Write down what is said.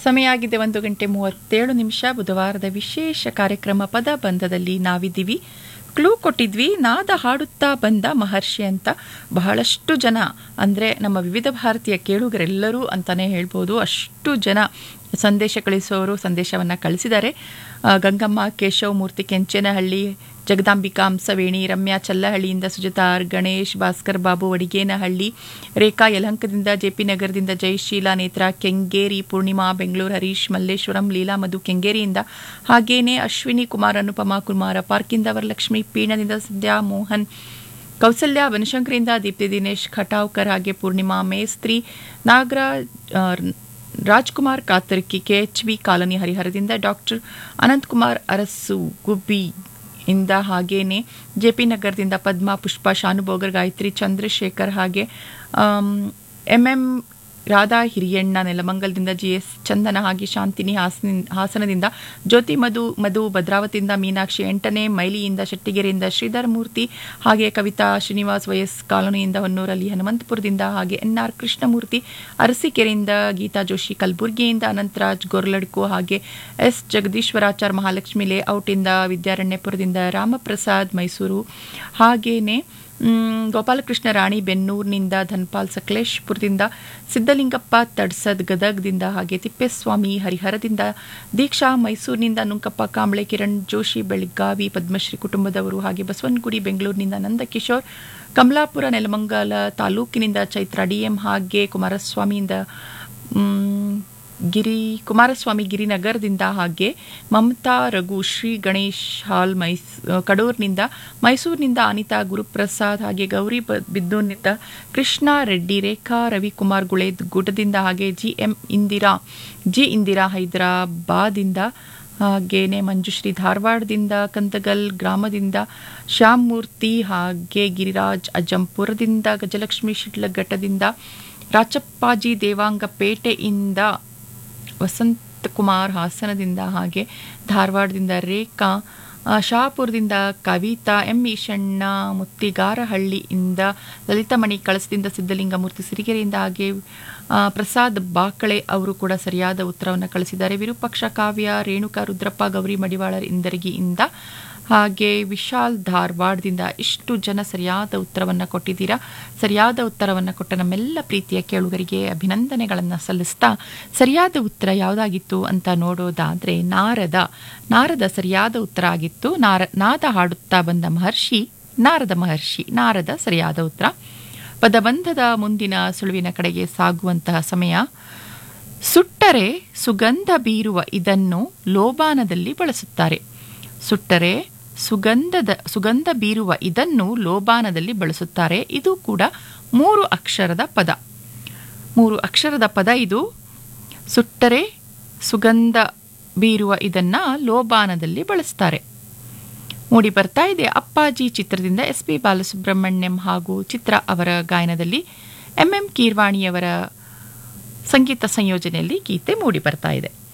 ಸಮಯ ಆಗಿದೆ ಒಂದು ಗಂಟೆ ಮೂವತ್ತೇಳು ನಿಮಿಷ ಬುಧವಾರದ ವಿಶೇಷ ಕಾರ್ಯಕ್ರಮ ಪದ ಬಂಧದಲ್ಲಿ ನಾವಿದ್ದೀವಿ ಕ್ಲೂ ಕೊಟ್ಟಿದ್ವಿ ನಾದ ಹಾಡುತ್ತಾ ಬಂದ ಮಹರ್ಷಿ ಅಂತ ಬಹಳಷ್ಟು ಜನ ಅಂದರೆ ನಮ್ಮ ವಿವಿಧ ಭಾರತೀಯ ಕೇಳುಗರೆಲ್ಲರೂ ಅಂತಲೇ ಹೇಳ್ಬೋದು ಅಷ್ಟು ಜನ ಸಂದೇಶ ಕಳಿಸೋರು ಸಂದೇಶವನ್ನು ಕಳಿಸಿದ್ದಾರೆ ಆ, ಗಂಗಮ್ಮ ಕೇಶವ್ ಮೂರ್ತಿ ಕೆಂಚನಹಳ್ಳಿ ಜಗದಾಂಬಿಕಾ ಹಂಸವೇಣಿ ರಮ್ಯಾ ಚಲ್ಲಹಳ್ಳಿಯಿಂದ ಸುಜತಾರ್ ಗಣೇಶ್ ಭಾಸ್ಕರ್ ಬಾಬು ಅಡಿಗೇನಹಳ್ಳಿ ರೇಖಾ ಯಲಹಂಕದಿಂದ ಜೆಪಿ ನಗರದಿಂದ ಜಯಶೀಲಾ ನೇತ್ರ ಕೆಂಗೇರಿ ಪೂರ್ಣಿಮಾ ಬೆಂಗಳೂರು ಹರೀಶ್ ಮಲ್ಲೇಶ್ವರಂ ಲೀಲಾ ಮಧು ಕೆಂಗೇರಿಯಿಂದ ಹಾಗೇನೆ ಅಶ್ವಿನಿ ಕುಮಾರ್ ಅನುಪಮಾ ಕುಮಾರ ಪಾರ್ಕಿಂದ ವರಲಕ್ಷ್ಮಿ ಪೀಣದಿಂದ ಸದ್ಯಾ ಮೋಹನ್ ಕೌಸಲ್ಯ ಬನಶಂಕರಿಂದ ದೀಪ್ತಿ ದಿನೇಶ್ ಖಟಾವ್ಕರ್ ಹಾಗೆ ಪೂರ್ಣಿಮಾ ಮೇಸ್ತ್ರಿ ನಾಗರಾಜ್ ಆ, Rajkumar Katarki KH V colony ಹರಿಹರದಿಂದ ಡಾಕ್ಟರ್ ಅನಂತಕುಮಾರ್ ಅರಸು ಗುಬ್ಬಿ ಇಂದ ಹಾಗೇನೆ ಜೆ ಪಿ ನಗರದಿಂದ ಪದ್ಮ ಪುಷ್ಪ ಶಾನುಭೋಗರ್ ಗಾಯತ್ರಿ ಚಂದ್ರಶೇಖರ್ ಹಾಗೆ ಎಂ ಎಂ ರಾಧಾ ಹಿರಿಯಣ್ಣ ನೆಲಮಂಗಲದಿಂದ ಜಿ ಎಸ್ ಚಂದನ ಹಾಗೆ ಶಾಂತಿನಿ ಹಾಸನ ಹಾಸನದಿಂದ ಜ್ಯೋತಿ ಮಧು ಮಧು ಭದ್ರಾವತಿಯಿಂದ ಮೀನಾಕ್ಷಿ ಎಂಟನೇ ಮೈಲಿಯಿಂದ ಶೆಟ್ಟಿಗೆರೆಯಿಂದ ಶ್ರೀಧರ್ ಮೂರ್ತಿ ಹಾಗೆ ಕವಿತಾ ಶ್ರೀನಿವಾಸ್ ವೈಎಸ್ ಕಾಲೋನಿಯಿಂದ ಹೊನ್ನೂರಲ್ಲಿ ಹನುಮಂತಪುರದಿಂದ ಹಾಗೆ ಎನ್ ಆರ್ ಕೃಷ್ಣಮೂರ್ತಿ ಅರಸೀಕೆರೆಯಿಂದ ಗೀತಾ ಜೋಶಿ ಕಲಬುರ್ಗಿಯಿಂದ ಅನಂತರಾಜ್ ಗೊರ್ಲಡ್ಕು ಹಾಗೆ ಎಸ್ ಜಗದೀಶ್ವರಾಚಾರ್ ಮಹಾಲಕ್ಷ್ಮಿ ಲೇಔಟಿಂದ ವಿದ್ಯಾರಣ್ಯಪುರದಿಂದ ರಾಮಪ್ರಸಾದ್ ಮೈಸೂರು ಹಾಗೇನೆ ಮ್, ಗೋಪಾಲಕೃಷ್ಣ ರಾಣಿ ಬೆನ್ನೂರಿನಿಂದ ಧನ್ಪಾಲ್ ಸಕಲೇಶ್ಪುರದಿಂದ ಸಿದ್ದಲಿಂಗಪ್ಪ ತಡ್ಸದ್ ಗದಗ್ದಿಂದ ಹಾಗೆ ತಿಪ್ಪೇಸ್ವಾಮಿ ಹರಿಹರದಿಂದ ದೀಕ್ಷಾ ಮೈಸೂರಿನಿಂದ ನುಂಕಪ್ಪ ಕಾಂಬಳೆ ಕಿರಣ್ ಜೋಶಿ ಬೆಳಗಾವಿ ಪದ್ಮಶ್ರೀ ಕುಟುಂಬದವರು ಹಾಗೆ ಬಸವನಗುಡಿ ಬೆಂಗಳೂರಿನಿಂದ ನಂದಕಿಶೋರ್ ಕಮಲಾಪುರ ನೆಲಮಂಗಲ ತಾಲೂಕಿನಿಂದ ಚೈತ್ರ ಡಿಎಂ ಹಾಗೆ ಕುಮಾರಸ್ವಾಮಿಯಿಂದ ಮ್, ಗಿರಿ ಕುಮಾರಸ್ವಾಮಿ ಗಿರಿನಗರದಿಂದ ಹಾಗೆ ಮಮತಾ ರಘು ಶ್ರೀ ಗಣೇಶ್ ಹಾಲ್ ಮೈಸ್ ಕಡೂರಿನಿಂದ ಮೈಸೂರಿನಿಂದ ಅನಿತಾ ಗುರುಪ್ರಸಾದ್ ಹಾಗೆ ಗೌರಿ ಬ- ಬಿದ್ದೂರಿನಿಂದ ಕೃಷ್ಣ ರೆಡ್ಡಿ ರೇಖಾ ರವಿಕುಮಾರ್ ಗುಳೇದ್ ಗುಡದಿಂದ ಹಾಗೆ G M Indira G Indira ಹೈದರಾಬಾದಿಂದ ಹಾಗೇನೆ ಮಂಜುಶ್ರೀ ಧಾರವಾಡದಿಂದ ಕಂದಗಲ್ ಗ್ರಾಮದಿಂದ ಶ್ಯಾಮಮೂರ್ತಿ ಹಾಗೆ ಗಿರಿರಾಜ್ ಅಜ್ಜಂಪುರದಿಂದ ಗಜಲಕ್ಷ್ಮಿ ಶಿಡ್ಲಘಟ್ಟದಿಂದ ರಾಚಪ್ಪಾಜಿ ದೇವಾಂಗಪೇಟೆಯಿಂದ ವಸಂತಕುಮಾರ್ ಹಾಸನದಿಂದ ಹಾಗೆ ಧಾರವಾಡದಿಂದ ರೇಖಾ ಆ, ಶಹಾಪುರದಿಂದ ಕವಿತಾ ಎಂ ಈಶಣ್ಣ ಮುತ್ತಿಗಾರಹಳ್ಳಿಯಿಂದ ಲಲಿತಮಣಿ ಕಳಸದಿಂದ ಸಿದ್ಧಲಿಂಗಮೂರ್ತಿ ಸಿರಿಗೆರೆಯಿಂದ ಹಾಗೆ ಆ, ಪ್ರಸಾದ್ ಬಾಕಳೆ ಅವರು ಕೂಡ ಸರಿಯಾದ ಉತ್ತರವನ್ನು ಕಳಿಸಿದ್ದಾರೆ ವಿರೂಪಾಕ್ಷ ಕಾವ್ಯ ರೇಣುಕಾ ರುದ್ರಪ್ಪ ಗೌರಿ ಮಡಿವಾಳ ಇಂದರಗಿಯಿಂದ ಹಾಗೆ ವಿಶಾಲ್ ಧಾರವಾಡದಿಂದ ಇಷ್ಟು ಜನ ಸರಿಯಾದ ಉತ್ತರವನ್ನು ಕೊಟ್ಟಿದ್ದೀರಾ ಸರಿಯಾದ ಉತ್ತರವನ್ನು ಕೊಟ್ಟ ನಮ್ಮೆಲ್ಲ ಪ್ರೀತಿಯ ಕೇಳುಗರಿಗೆ ಅಭಿನಂದನೆಗಳನ್ನು ಸಲ್ಲಿಸ್ತಾ ಸರಿಯಾದ ಉತ್ತರ ಯಾವುದಾಗಿತ್ತು ಅಂತ ನೋಡೋದಾದರೆ ನಾರದ ನಾರದ ಸರಿಯಾದ ಉತ್ತರ ಆಗಿತ್ತು ನಾರ ನಾದ ಹಾಡುತ್ತಾ ಬಂದ ಮಹರ್ಷಿ ನಾರದ ಮಹರ್ಷಿ ನಾರದ ಸರಿಯಾದ ಉತ್ತರ ಪದಬಂಧದ ಮುಂದಿನ ಸುಳುವಿನ ಕಡೆಗೆ ಸಾಗುವಂತಹ ಸಮಯ ಸುಟ್ಟರೆ ಸುಗಂಧ ಬೀರುವ ಇದನ್ನು ಲೋಬಾನದಲ್ಲಿ ಬಳಸುತ್ತಾರೆ ಸುಟ್ಟರೆ ಸುಗಂಧದ ಸುಗಂಧ ಬೀರುವ ಇದನ್ನು ಲೋಬಾನದಲ್ಲಿ ಬಳಸುತ್ತಾರೆ ಇದು ಕೂಡ ಮೂರು ಅಕ್ಷರದ ಪದ ಮೂರು ಅಕ್ಷರದ ಪದ ಇದು ಸುಟ್ಟರೆ ಸುಗಂಧ ಬೀರುವ ಇದನ್ನ ಲೋಬಾನದಲ್ಲಿ ಬಳಸ್ತಾರೆ ಮೂಡಿ ಬರ್ತಾ ಇದೆ ಅಪ್ಪಾಜಿ ಚಿತ್ರದಿಂದ ಎಸ್ ಪಿ ಬಾಲಸುಬ್ರಹ್ಮಣ್ಯಂ ಹಾಗೂ ಚಿತ್ರ ಅವರ ಗಾಯನದಲ್ಲಿ ಎಂ ಎಂ ಕೀರ್ವಾಣಿಯವರ ಸಂಗೀತ ಸಂಯೋಜನೆಯಲ್ಲಿ ಗೀತೆ ಮೂಡಿ ಬರ್ತಾ ಇದೆ